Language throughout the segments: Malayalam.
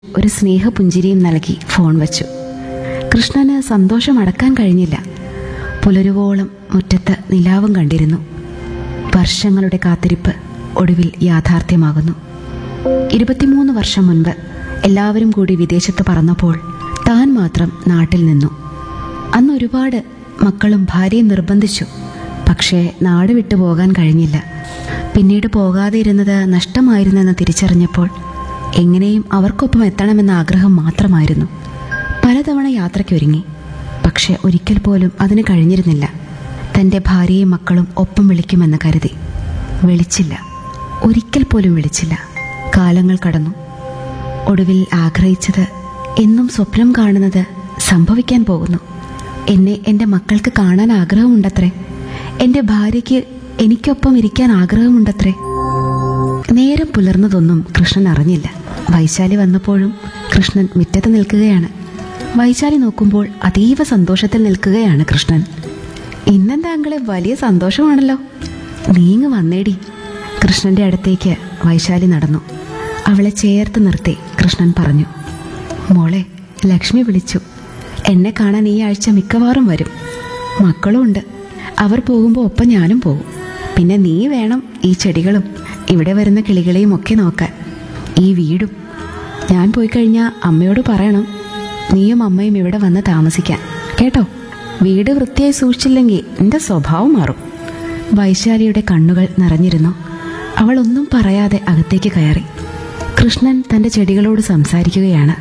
ഒരു സ്നേഹപുഞ്ചിരിയും നൽകി ഫോൺ വച്ചു കൃഷ്ണന് സന്തോഷം അടക്കാൻ കഴിഞ്ഞില്ല പുലരുവോളം മുറ്റത്ത് നിലാവും കണ്ടിരുന്നു വർഷങ്ങളുടെ കാത്തിരിപ്പ് ഒടുവിൽ യാഥാർത്ഥ്യമാകുന്നു ഇരുപത്തിമൂന്ന് വർഷം മുൻപ് എല്ലാവരും കൂടി വിദേശത്ത് പറന്നപ്പോൾ താൻ മാത്രം നാട്ടിൽ നിന്നു അന്ന് ഒരുപാട് മക്കളും ഭാര്യയും നിർബന്ധിച്ചു പക്ഷേ നാട് വിട്ടു പോകാൻ കഴിഞ്ഞില്ല പിന്നീട് പോകാതെ ഇരുന്നത് നഷ്ടമായിരുന്നെന്ന് തിരിച്ചറിഞ്ഞപ്പോൾ എങ്ങനെയും അവർക്കൊപ്പം എത്തണമെന്ന ആഗ്രഹം മാത്രമായിരുന്നു പലതവണ യാത്രയ്ക്കൊരുങ്ങി പക്ഷെ ഒരിക്കൽ പോലും അതിന് കഴിഞ്ഞിരുന്നില്ല തൻ്റെ ഭാര്യയും മക്കളും ഒപ്പം വിളിക്കുമെന്ന് കരുതി വിളിച്ചില്ല ഒരിക്കൽ പോലും വിളിച്ചില്ല കാലങ്ങൾ കടന്നു ഒടുവിൽ ആഗ്രഹിച്ചത് എന്നും സ്വപ്നം കാണുന്നത് സംഭവിക്കാൻ പോകുന്നു എന്നെ എൻ്റെ മക്കൾക്ക് കാണാൻ ആഗ്രഹമുണ്ടത്രേ എൻ്റെ ഭാര്യയ്ക്ക് എനിക്കൊപ്പം ഇരിക്കാൻ ആഗ്രഹമുണ്ടത്രേ നേരം പുലർന്നതൊന്നും കൃഷ്ണൻ അറിഞ്ഞില്ല വൈശാലി വന്നപ്പോഴും കൃഷ്ണൻ മുറ്റത്ത് നിൽക്കുകയാണ് വൈശാലി നോക്കുമ്പോൾ അതീവ സന്തോഷത്തിൽ നിൽക്കുകയാണ് കൃഷ്ണൻ ഇന്നെന്താ അങ്ങളെ വലിയ സന്തോഷമാണല്ലോ നീങ്ങ് വന്നേടി കൃഷ്ണന്റെ അടുത്തേക്ക് വൈശാലി നടന്നു അവളെ ചേർത്ത് നിർത്തി കൃഷ്ണൻ പറഞ്ഞു മോളെ ലക്ഷ്മി വിളിച്ചു എന്നെ കാണാൻ ഈ ആഴ്ച മിക്കവാറും വരും മക്കളും ഉണ്ട് അവർ പോകുമ്പോൾ ഒപ്പം ഞാനും പോകും പിന്നെ നീ വേണം ഈ ചെടികളും ഇവിടെ വരുന്ന കിളികളെയും ഒക്കെ നോക്കാൻ ഈ വീടും ഞാൻ പോയി കഴിഞ്ഞാൽ അമ്മയോട് പറയണം നീയും അമ്മയും ഇവിടെ വന്ന് താമസിക്കാൻ കേട്ടോ വീട് വൃത്തിയായി സൂക്ഷിച്ചില്ലെങ്കിൽ എൻ്റെ സ്വഭാവം മാറും വൈശാലിയുടെ കണ്ണുകൾ നിറഞ്ഞിരുന്നു അവൾ ഒന്നും പറയാതെ അകത്തേക്ക് കയറി കൃഷ്ണൻ തൻ്റെ ചെടികളോട് സംസാരിക്കുകയാണ്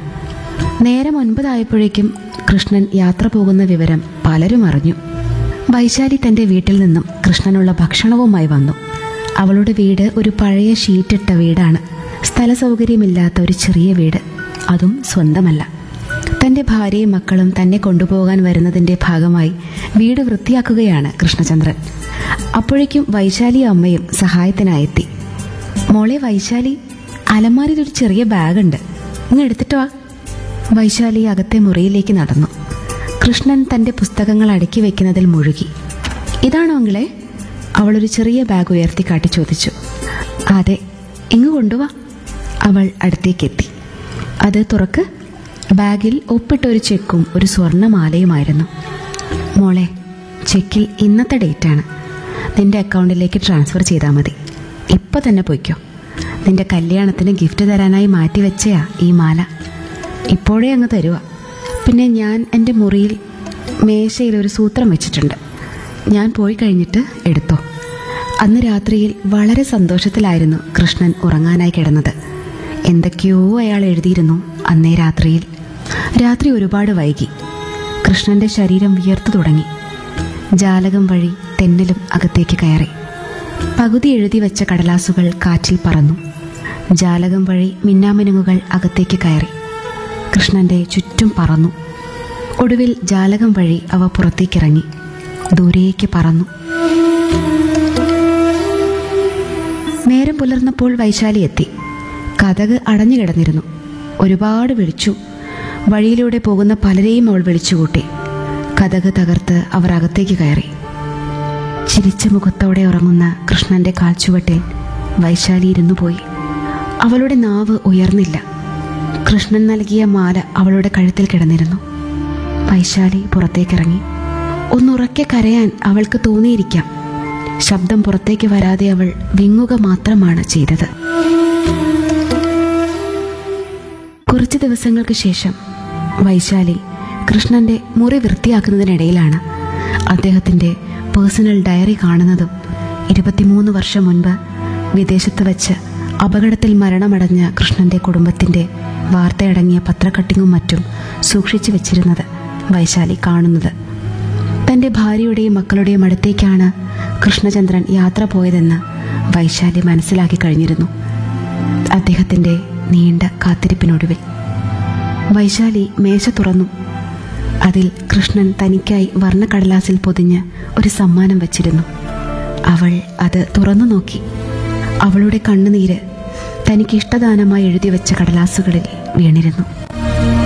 നേരം ഒൻപതായപ്പോഴേക്കും കൃഷ്ണൻ യാത്ര പോകുന്ന വിവരം പലരും അറിഞ്ഞു വൈശാലി തൻ്റെ വീട്ടിൽ നിന്നും കൃഷ്ണനുള്ള ഭക്ഷണവുമായി വന്നു അവളുടെ വീട് ഒരു പഴയ ഷീറ്റിട്ട വീടാണ് സ്ഥല സൗകര്യമില്ലാത്ത ഒരു ചെറിയ വീട് അതും സ്വന്തമല്ല തൻ്റെ ഭാര്യയും മക്കളും തന്നെ കൊണ്ടുപോകാൻ വരുന്നതിൻ്റെ ഭാഗമായി വീട് വൃത്തിയാക്കുകയാണ് കൃഷ്ണചന്ദ്രൻ അപ്പോഴേക്കും വൈശാലി അമ്മയും സഹായത്തിനായെത്തി മോളെ വൈശാലി അലമാരിയിൽ ഒരു ചെറിയ ബാഗുണ്ട് ഇങ്ങ് എടുത്തിട്ട് വാ വൈശാലി അകത്തെ മുറിയിലേക്ക് നടന്നു കൃഷ്ണൻ തൻ്റെ പുസ്തകങ്ങൾ അടുക്കി വെക്കുന്നതിൽ മുഴുകി ഇതാണോ അങ്കിളെ അവളൊരു ചെറിയ ബാഗ് ഉയർത്തി കാട്ടി ചോദിച്ചു അതെ ഇങ്ങ് കൊണ്ടുവാ അവൾ അടുത്തേക്കെത്തി അത് തുറക്ക് ബാഗിൽ ഒപ്പിട്ട ഒരു ചെക്കും ഒരു സ്വർണ്ണമാലയുമായിരുന്നു മോളെ ചെക്കിൽ ഇന്നത്തെ ഡേറ്റാണ് നിന്റെ അക്കൗണ്ടിലേക്ക് ട്രാൻസ്ഫർ ചെയ്താൽ മതി ഇപ്പം തന്നെ പൊയ്ക്കോ നിന്റെ കല്യാണത്തിന് ഗിഫ്റ്റ് തരാനായി മാറ്റി വെച്ചയാ ഈ മാല ഇപ്പോഴേ അങ്ങ് തരുക പിന്നെ ഞാൻ എൻ്റെ മുറിയിൽ മേശയിൽ ഒരു സൂത്രം വെച്ചിട്ടുണ്ട് ഞാൻ പോയി കഴിഞ്ഞിട്ട് എടുത്തോ അന്ന് രാത്രിയിൽ വളരെ സന്തോഷത്തിലായിരുന്നു കൃഷ്ണൻ ഉറങ്ങാനായി കിടന്നത് എന്തൊക്കെയോ അയാൾ എഴുതിയിരുന്നു അന്നേ രാത്രിയിൽ രാത്രി ഒരുപാട് വൈകി കൃഷ്ണന്റെ ശരീരം വിയർത്തു തുടങ്ങി ജാലകം വഴി തെന്നലും അകത്തേക്ക് കയറി പകുതി എഴുതി വെച്ച കടലാസുകൾ കാറ്റിൽ പറന്നു ജാലകം വഴി മിന്നാമിനുങ്ങുകൾ അകത്തേക്ക് കയറി കൃഷ്ണന്റെ ചുറ്റും പറന്നു ഒടുവിൽ ജാലകം വഴി അവ പുറത്തേക്കിറങ്ങി ദൂരേക്ക് പറന്നു നേരം പുലർന്നപ്പോൾ വൈശാലി എത്തി കഥക് അടഞ്ഞു കിടന്നിരുന്നു ഒരുപാട് വിളിച്ചു വഴിയിലൂടെ പോകുന്ന പലരെയും അവൾ വിളിച്ചുകൂട്ടി കഥക് തകർത്ത് അവർ അകത്തേക്ക് കയറി ചിരിച്ച മുഖത്തോടെ ഉറങ്ങുന്ന കൃഷ്ണന്റെ കാൽച്ചുവട്ടിൽ വൈശാലി ഇരുന്നു പോയി അവളുടെ നാവ് ഉയർന്നില്ല കൃഷ്ണൻ നൽകിയ മാല അവളുടെ കഴുത്തിൽ കിടന്നിരുന്നു വൈശാലി പുറത്തേക്കിറങ്ങി ഒന്നുറക്കെ കരയാൻ അവൾക്ക് തോന്നിയിരിക്കാം ശബ്ദം പുറത്തേക്ക് വരാതെ അവൾ വിങ്ങുക മാത്രമാണ് ചെയ്തത് കുറച്ച് ദിവസങ്ങൾക്ക് ശേഷം വൈശാലി കൃഷ്ണന്റെ മുറി വൃത്തിയാക്കുന്നതിനിടയിലാണ് അദ്ദേഹത്തിന്റെ പേഴ്സണൽ ഡയറി കാണുന്നതും ഇരുപത്തിമൂന്ന് വർഷം മുൻപ് വിദേശത്ത് വെച്ച് അപകടത്തിൽ മരണമടഞ്ഞ കൃഷ്ണന്റെ കുടുംബത്തിന്റെ വാർത്തയടങ്ങിയ പത്രക്കട്ടിങ്ങും മറ്റും സൂക്ഷിച്ചു വെച്ചിരുന്നത് വൈശാലി കാണുന്നത് തന്റെ ഭാര്യയുടെയും മക്കളുടെയും അടുത്തേക്കാണ് കൃഷ്ണചന്ദ്രൻ യാത്ര പോയതെന്ന് വൈശാലി മനസ്സിലാക്കി കഴിഞ്ഞിരുന്നു അദ്ദേഹത്തിന്റെ നീണ്ട കാത്തിരിപ്പിനൊടുവിൽ വൈശാലി മേശ തുറന്നു അതിൽ കൃഷ്ണൻ തനിക്കായി വർണ്ണക്കടലാസിൽ പൊതിഞ്ഞ് ഒരു സമ്മാനം വച്ചിരുന്നു അവൾ അത് തുറന്നു നോക്കി അവളുടെ കണ്ണുനീര് തനിക്ക് ഇഷ്ടദാനമായി എഴുതി വെച്ച കടലാസുകളിൽ വീണിരുന്നു